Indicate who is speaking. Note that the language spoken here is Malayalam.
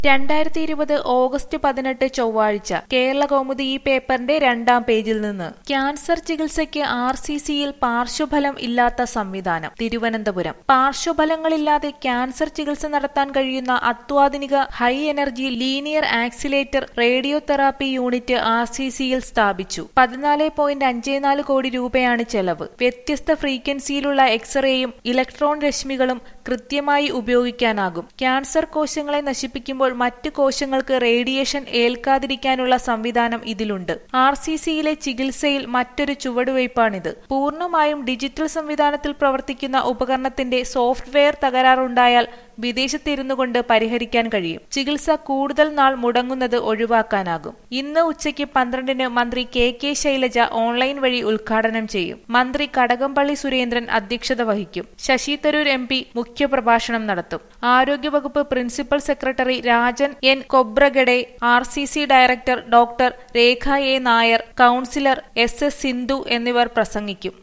Speaker 1: രണ്ടായിരത്തി ഇരുപത് ഓഗസ്റ്റ് പതിനെട്ട് ചൊവ്വാഴ്ച കേരള കൗമുദി ഈ പേപ്പറിന്റെ രണ്ടാം പേജിൽ നിന്ന് ക്യാൻസർ ചികിത്സയ്ക്ക് ആർ സി സിയിൽ പാർശ്വഫലം ഇല്ലാത്ത സംവിധാനം തിരുവനന്തപുരം പാർശ്വഫലങ്ങളില്ലാതെ ക്യാൻസർ ചികിത്സ നടത്താൻ കഴിയുന്ന അത്യാധുനിക high energy linear accelerator radiotherapy unit R C സിയിൽ സ്ഥാപിച്ചു പതിനാല് പോയിന്റ് അഞ്ച് നാല് കോടി രൂപയാണ് ചെലവ് വ്യത്യസ്ത ഫ്രീക്വൻസിയിലുള്ള എക്സ്റേയും ഇലക്ട്രോൺ രശ്മികളും കൃത്യമായി ഉപയോഗിക്കാനാകും ക്യാൻസർ കോശങ്ങളെ നശിപ്പിക്കുമ്പോൾ മറ്റ് കോശങ്ങൾക്ക് റേഡിയേഷൻ ഏൽക്കാതിരിക്കാനുള്ള സംവിധാനം ഇതിലുണ്ട് ആർ സി സിയിലെ ചികിത്സയിൽ മറ്റൊരു ചുവടുവയ്പാണിത് പൂർണ്ണമായും ഡിജിറ്റൽ സംവിധാനത്തിൽ പ്രവർത്തിക്കുന്ന ഉപകരണത്തിന്റെ സോഫ്റ്റ്വെയർ തകരാറുണ്ടായാൽ വിദേശത്തിരുന്നു കൊണ്ട് പരിഹരിക്കാൻ കഴിയും ചികിത്സ കൂടുതൽ നാൾ മുടങ്ങുന്നത് ഒഴിവാക്കാനാകും ഇന്ന് ഉച്ചയ്ക്ക് പന്ത്രണ്ടിന് മന്ത്രി കെ കെ ശൈലജ ഓൺലൈൻ വഴി ഉദ്ഘാടനം ചെയ്യും മന്ത്രി കടകംപള്ളി സുരേന്ദ്രൻ അധ്യക്ഷത വഹിക്കും ശശി തരൂർ എം പി മുഖ്യപ്രഭാഷണം നടത്തും ആരോഗ്യവകുപ്പ് principal secretary Rajan N Khobragade R C C director doctor Rekha A Nair councillor S S Sindhu എന്നിവർ പ്രസംഗിക്കും